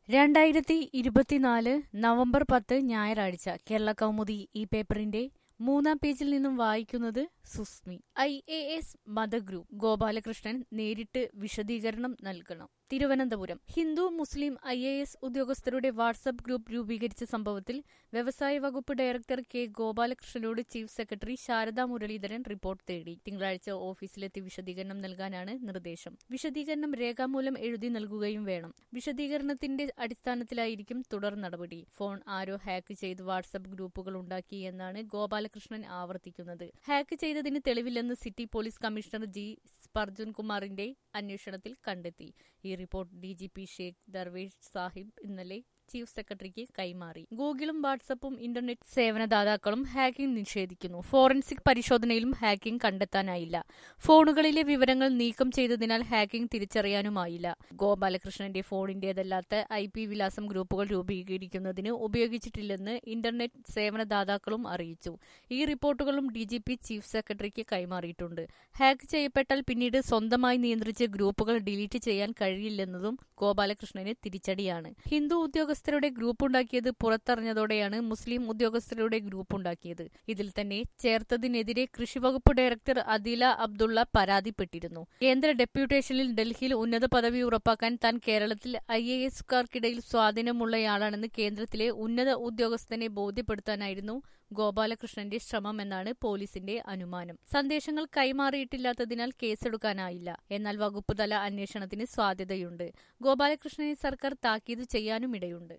രണ്ടായിരത്തി ഇരുപത്തിനാല് നവംബർ പത്ത് ഞായറാഴ്ച കേരള കൗമുദി ഈ പേപ്പറിന്റെ മൂന്നാം പേജിൽ നിന്നും വായിക്കുന്നത് സുസ്മി ഐ എ എസ് മതഗ്രൂപ്പ് ഗോപാലകൃഷ്ണൻ നേരിട്ട് വിശദീകരണം നൽകണം തിരുവനന്തപുരം ഹിന്ദു മുസ്ലിം ഐ എ എസ് ഉദ്യോഗസ്ഥരുടെ വാട്സ്ആപ്പ് ഗ്രൂപ്പ് രൂപീകരിച്ച സംഭവത്തിൽ വ്യവസായ വകുപ്പ് ഡയറക്ടർ കെ ഗോപാലകൃഷ്ണനോട് chief secretary Sharada Muraleedharan report തേടി തിങ്കളാഴ്ച ഓഫീസിലെത്തി വിശദീകരണം നൽകാനാണ് നിർദ്ദേശം വിശദീകരണം രേഖാമൂലം എഴുതി നൽകുകയും വേണം വിശദീകരണത്തിന്റെ അടിസ്ഥാനത്തിലായിരിക്കും തുടർ നടപടി ഫോൺ ആരോ ഹാക്ക് ചെയ്ത് വാട്സ്ആപ്പ് ഗ്രൂപ്പുകൾ ഉണ്ടാക്കി എന്നാണ് ഗോപാലകൃഷ്ണൻ ആവർത്തിക്കുന്നത് ഹാക്ക് ചെയ്തതിന് തെളിവില്ലെന്ന് city police commissioner G Sparjan കുമാറിന്റെ അന്വേഷണത്തിൽ കണ്ടെത്തി ഈ report D G P Sheikh Darvesh Saheb ഇന്നലെ ചീഫ് സെക്രട്ടറിക്ക് കൈമാറി ഗൂഗിളും വാട്സപ്പും ഇന്റർനെറ്റ് സേവനദാതാക്കളും ഹാക്കിംഗ് നിഷേധിക്കുന്നു ഫോറൻസിക് പരിശോധനയിലും ഹാക്കിംഗ് കണ്ടെത്താനായില്ല ഫോണുകളിലെ വിവരങ്ങൾ നീക്കം ചെയ്തതിനാൽ ഹാക്കിംഗ് തിരിച്ചറിയാനുമായില്ല ഗോപാലകൃഷ്ണന്റെ ഫോണിന്റേതല്ലാത്ത ഐ പി വിലാസം ഗ്രൂപ്പുകൾ രൂപീകരിക്കുന്നതിന് ഉപയോഗിച്ചിട്ടില്ലെന്ന് ഇന്റർനെറ്റ് സേവനദാതാക്കളും അറിയിച്ചു ഈ റിപ്പോർട്ടുകളും ഡി ജി പി ചീഫ് സെക്രട്ടറിക്ക് കൈമാറിയിട്ടുണ്ട് ഹാക്ക് ചെയ്യപ്പെട്ടാൽ പിന്നീട് സ്വന്തമായി നിയന്ത്രിച്ച് ഗ്രൂപ്പുകൾ ഡിലീറ്റ് ചെയ്യാൻ കഴിയില്ലെന്നതും ഗോപാലകൃഷ്ണന് തിരിച്ചടിയാണ് ഹിന്ദു ഉദ്യോഗസ്ഥരുടെ ഗ്രൂപ്പ് ഉണ്ടാക്കിയത് പുറത്തറിഞ്ഞതോടെയാണ് മുസ്ലിം ഉദ്യോഗസ്ഥരുടെ ഗ്രൂപ്പ് ഉണ്ടാക്കിയത് ഇതിൽ തന്നെ ചേർത്തതിനെതിരെ കൃഷിവകുപ്പ് ഡയറക്ടർ അദില അബ്ദുള്ള പരാതിപ്പെട്ടിരുന്നു കേന്ദ്ര ഡെപ്യൂട്ടേഷനിൽ ഡൽഹിയിൽ ഉന്നത പദവി ഉറപ്പാക്കാൻ താൻ കേരളത്തിൽ ഐ എ എസുകാർക്കിടയിൽ സ്വാധീനമുള്ളയാളാണെന്ന് കേന്ദ്രത്തിലെ ഉന്നത ഉദ്യോഗസ്ഥനെ ബോധ്യപ്പെടുത്താനായിരുന്നു ഗോപാലകൃഷ്ണന്റെ ശ്രമമെന്നാണ് പോലീസിന്റെ അനുമാനം സന്ദേശങ്ങൾ കൈമാറിയിട്ടില്ലാത്തതിനാൽ കേസെടുക്കാനായില്ല എന്നാൽ വകുപ്പ് തല അന്വേഷണത്തിന് സാധ്യതയുണ്ട് ഗോപാലകൃഷ്ണനെ സർക്കാർ താക്കീത് ചെയ്യാനുമിടയുണ്ട്